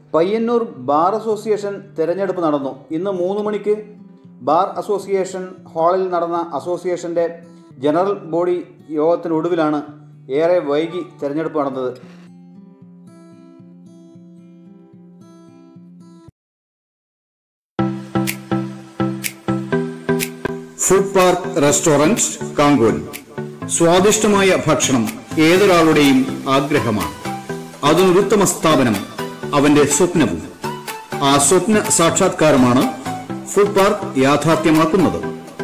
Payyanur bar association തെരഞ്ഞെടുപ്പ് നടന്നു ഇന്ന് മൂന്ന് മണിക്ക് ബാർ അസോസിയേഷൻ ഹാളിൽ നടന്ന അസോസിയേഷൻ്റെ ജനറൽ ബോഡി യോഗത്തിനൊടുവിലാണ് ഏറെ വൈകി തെരഞ്ഞെടുപ്പ് നടന്നത് ഫുഡ് പാർക്ക് റെസ്റ്റോറന്റ് കാങ്കോൽ സ്വാദിഷ്ടമായ ഭക്ഷണം ഏതൊരാളുടെയും ആഗ്രഹമാണ് അതിനൊരുത്തമ സ്ഥാപനം അവന്റെ സ്വപ്നവും ആ സ്വപ്ന സാക്ഷാത്കാരമാണ് ഫുഡ് പാർക്ക് യാഥാർത്ഥ്യമാക്കുന്നത്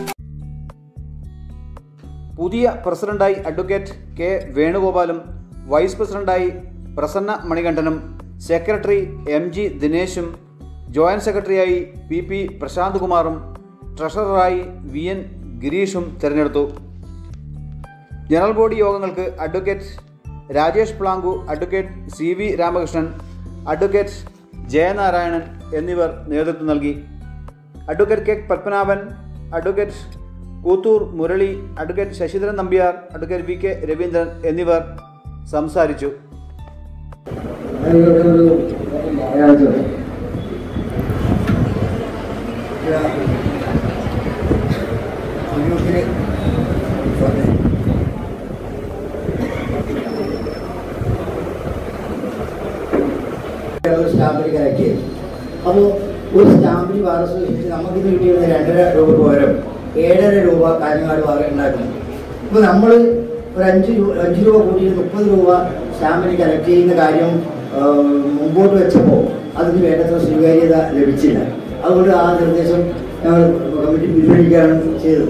പുതിയ പ്രസിഡന്റായി അഡ്വക്കേറ്റ് കെ വേണുഗോപാലും വൈസ് പ്രസിഡന്റായി പ്രസന്ന മണികണ്ഠനും സെക്രട്ടറി എം ജി ദിനേശും ജോയിന്റ് സെക്രട്ടറിയായി പി പി പ്രശാന്ത് കുമാറും ട്രഷററായി വി എൻ ഗിരീഷും തിരഞ്ഞെടുത്തു ജനറൽ ബോഡി യോഗങ്ങൾക്ക് അഡ്വക്കേറ്റ് രാജേഷ് പ്ലാങ്കു advocate C V Ramakrishnan advocate Jayanarayanan എന്നിവർ നേതൃത്വം നൽകി advocate K Padmanabhan advocate Koothur Murali advocate Sasidharan Nambiar advocate V K Raveendran എന്നിവർ സംസാരിച്ചു അതിലൊരു അയാൾക്ക് ഗ്രൂപ്പിൽ സ്റ്റാമ്പിൽ കലക്ട് ചെയ്തു അപ്പോൾ ഒരു സ്റ്റാമ്പിന് ബാർ അസോസിയേഷൻ നമുക്കിത് കിട്ടിയിരുന്ന രണ്ടര രൂപ പകരം ഏഴര രൂപ കാഞ്ഞങ്ങാട് ബാർ ഉണ്ടാക്കുന്നു അപ്പോൾ നമ്മൾ ഒരു അഞ്ച് രൂപ അഞ്ച് രൂപ കൂട്ടി മുപ്പത് രൂപ സ്റ്റാമ്പിന് കലക്ട് ചെയ്യുന്ന കാര്യം ആ, മുമ്പോട്ട് വെച്ചപ്പോൾ അതിന് വേണ്ടത്ര സ്വീകാര്യത ലഭിച്ചില്ല അതുകൊണ്ട് ആ നിർദ്ദേശം ഞങ്ങൾ കമ്മിറ്റി പിൻവലിക്കുകയാണ് ചെയ്തത്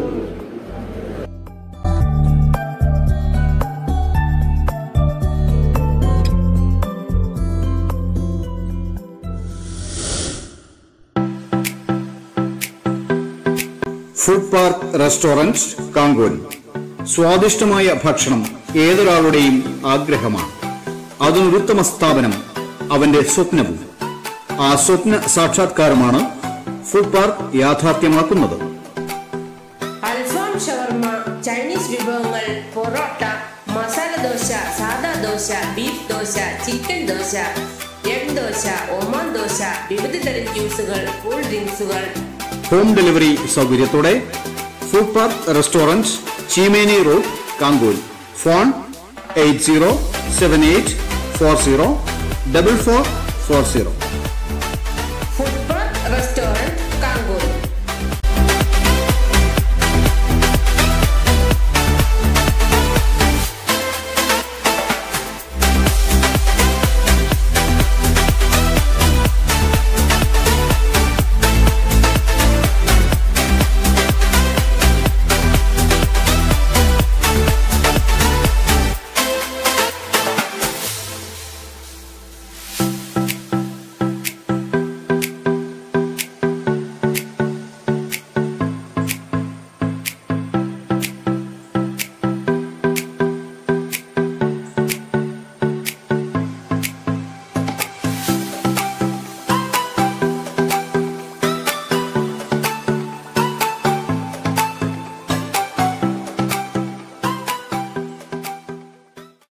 ഫുഡ് പാർക്ക് റെസ്റ്റോറന്റ് കാങ്കോൽ സ്വാദിഷ്ടമായ ഭക്ഷണം ഏതൊരാളുടെയും ആഗ്രഹമാണ് അതിനൊരുത്തമ സ്ഥാപനം അവന്റെ സ്വപ്നവും ആ സ്വപ്ന സാക്ഷാത്കാരമാണ് ഫുഡ് പാർക്ക് യാഥാർത്ഥ്യമാക്കുന്നത് അൽഫാം ഷവർമ ചൈനീസ് വിഭവങ്ങൾ പൊറോട്ട മസാല ദോശ സാദാ dosa beef dosa chicken dosa egg dosa Oman dosa വിവിധ തരം ജ്യൂസുകൾ കൂൾ ഡ്രിങ്ക്സുകൾ ഹോം ഡെലിവറി സൗകര്യത്തോടെ food park restaurant Cheemeni road Kankol phone eight zero seven eight four zero double four four zero